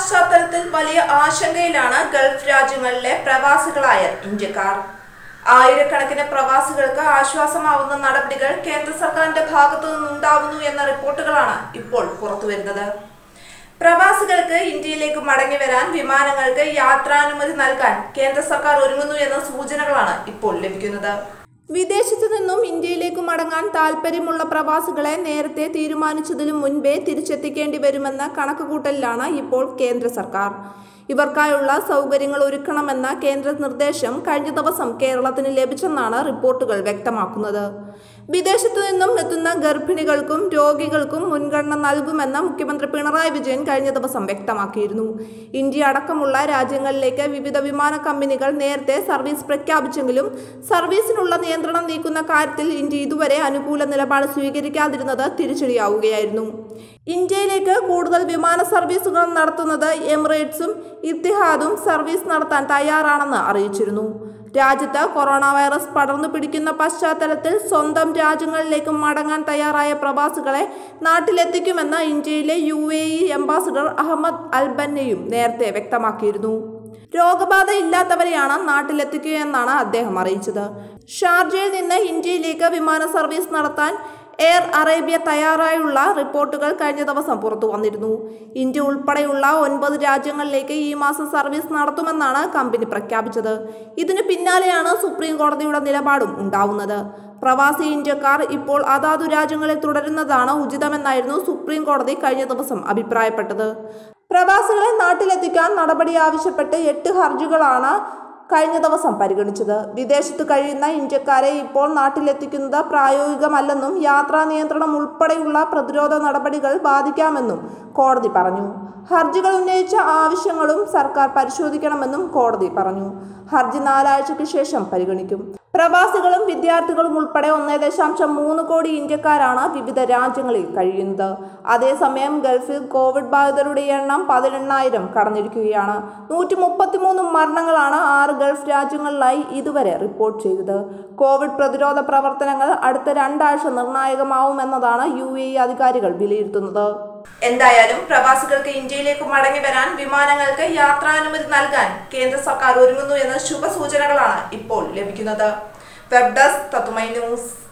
പശ്ചാത്തലത്തിൽ വലിയ ആശങ്കയിലാണ് ഗൾഫ് രാജ്യങ്ങളിലെ പ്രവാസികളായ ഇന്ത്യക്കാർ ആയിരക്കണക്കിന് പ്രവാസികൾക്ക് ആശ്വാസമാവുന്ന നടപടികൾ കേന്ദ്ര സർക്കാരിന്റെ ഭാഗത്തു നിന്നുണ്ടാവുന്നു എന്ന റിപ്പോർട്ടുകളാണ് ഇപ്പോൾ പുറത്തുവരുന്നത് പ്രവാസികൾക്ക് ഇന്ത്യയിലേക്ക് മടങ്ങി വരാൻ വിമാനങ്ങൾക്ക് യാത്രാനുമതി നൽകാൻ കേന്ദ്ര സർക്കാർ ഒരുങ്ങുന്നു എന്ന സൂചനകളാണ് ഇപ്പോൾ ലഭിക്കുന്നത് വിദേശത്തു നിന്നും ഇന്ത്യയിലേക്ക് മടങ്ങാൻ താൽപ്പര്യമുള്ള പ്രവാസികളെ നേരത്തെ തീരുമാനിച്ചതിനു മുൻപേ തിരിച്ചെത്തിക്കേണ്ടി വരുമെന്ന കണക്കുകൂട്ടലിലാണ് ഇപ്പോൾ കേന്ദ്ര സർക്കാർ ഇവർക്കായുള്ള സൗകര്യങ്ങൾ ഒരുക്കണമെന്ന കേന്ദ്ര നിർദ്ദേശം കഴിഞ്ഞ ദിവസം കേരളത്തിന് ലഭിച്ചെന്നാണ് റിപ്പോർട്ടുകൾ വ്യക്തമാക്കുന്നത് വിദേശത്തു നിന്നും എത്തുന്ന ഗർഭിണികൾക്കും രോഗികൾക്കും മുൻഗണന നൽകുമെന്ന് മുഖ്യമന്ത്രി പിണറായി വിജയൻ കഴിഞ്ഞ ദിവസം വ്യക്തമാക്കിയിരുന്നു ഇന്ത്യ അടക്കമുള്ള രാജ്യങ്ങളിലേക്ക് വിവിധ വിമാന കമ്പനികൾ നേരത്തെ സർവീസ് പ്രഖ്യാപിച്ചെങ്കിലും സർവീസിനുള്ള നിയന്ത്രണം നീക്കുന്ന കാര്യത്തിൽ ഇന്ത്യ ഇതുവരെ അനുകൂല നിലപാട് സ്വീകരിക്കാതിരുന്നത് തിരിച്ചടിയാവുകയായിരുന്നു ഇന്ത്യയിലേക്ക് കൂടുതൽ വിമാന സർവീസുകൾ നടത്തുന്നത് എമിറേറ്റ്സും ഇത്തിഹാദും സർവീസ് നടത്താൻ തയ്യാറാണെന്ന് അറിയിച്ചിരുന്നു രാജ്യത്ത് കൊറോണ വൈറസ് പടർന്നു പിടിക്കുന്ന പശ്ചാത്തലത്തിൽ സ്വന്തം രാജ്യങ്ങളിലേക്ക് മടങ്ങാൻ തയ്യാറായ പ്രവാസികളെ നാട്ടിലെത്തിക്കുമെന്ന് ഇന്ത്യയിലെ U A E ambassador Ahmed അൽബന്നയും നേരത്തെ വ്യക്തമാക്കിയിരുന്നു രോഗബാധ ഇല്ലാത്തവരെയാണ് നാട്ടിലെത്തിക്കുകയെന്നാണ് അദ്ദേഹം അറിയിച്ചത് ഷാർജയിൽ നിന്ന് ഇന്ത്യയിലേക്ക് വിമാന സർവീസ് നടത്താൻ എയർ അറേബ്യ തയ്യാറായുള്ള റിപ്പോർട്ടുകൾ കഴിഞ്ഞ ദിവസം പുറത്തു വന്നിരുന്നു ഇന്ത്യ ഉൾപ്പെടെയുള്ള ഒൻപത് രാജ്യങ്ങളിലേക്ക് ഈ മാസം സർവീസ് നടത്തുമെന്നാണ് കമ്പനി പ്രഖ്യാപിച്ചത് ഇതിന് പിന്നാലെയാണ് സുപ്രീം കോടതിയുടെ നിലപാടും ഉണ്ടാവുന്നത് പ്രവാസി ഇന്ത്യക്കാർ ഇപ്പോൾ അതാതു രാജ്യങ്ങളിൽ തുടരുന്നതാണ് ഉചിതമെന്നായിരുന്നു സുപ്രീം കോടതി കഴിഞ്ഞ ദിവസം അഭിപ്രായപ്പെട്ടത് പ്രവാസികളെ നാട്ടിലെത്തിക്കാൻ നടപടി ആവശ്യപ്പെട്ട് എട്ട് ഹർജികളാണ് കഴിഞ്ഞ ദിവസം പരിഗണിച്ചത് വിദേശത്ത് കഴിയുന്ന ഇന്ത്യക്കാരെ ഇപ്പോൾ നാട്ടിലെത്തിക്കുന്നത് പ്രായോഗികമല്ലെന്നും യാത്രാ നിയന്ത്രണം ഉൾപ്പെടെയുള്ള പ്രതിരോധ നടപടികൾ ബാധിക്കാമെന്നും കോടതി പറഞ്ഞു ഹർജികൾ ഉന്നയിച്ച ആവശ്യങ്ങളും സർക്കാർ പരിശോധിക്കണമെന്നും കോടതി പറഞ്ഞു ഹർജി നാലാഴ്ചയ്ക്ക് ശേഷം പരിഗണിക്കും പ്രവാസികളും വിദ്യാർത്ഥികളും ഉൾപ്പെടെ ഒന്നേ ദശാംശം മൂന്ന് കോടി ഇന്ത്യക്കാരാണ് വിവിധ രാജ്യങ്ങളിൽ കഴിയുന്നത് അതേസമയം ഗൾഫിൽ കോവിഡ് ബാധിതരുടെ എണ്ണം പതിനെണ്ണായിരം കടന്നിരിക്കുകയാണ് നൂറ്റി മുപ്പത്തിമൂന്ന് മരണങ്ങളാണ് ആറ് ഗൾഫ് രാജ്യങ്ങളിലായി ഇതുവരെ റിപ്പോർട്ട് ചെയ്തത് കോവിഡ് പ്രതിരോധ പ്രവർത്തനങ്ങൾ അടുത്ത രണ്ടാഴ്ച നിർണായകമാവുമെന്നതാണ് യു എ ഇ അധികാരികൾ വിലയിരുത്തുന്നത് എന്തായാലും പ്രവാസികൾക്ക് ഇന്ത്യയിലേക്ക് മടങ്ങി വരാൻ വിമാനങ്ങൾക്ക് യാത്രാനുമതി നൽകാൻ കേന്ദ്ര സർക്കാർ ഒരുങ്ങുന്നു എന്ന ശുഭസൂചനകളാണ് ഇപ്പോൾ ലഭിക്കുന്നത് വെബ് ഡെസ്ക് തത്തുമൈ ന്യൂസ്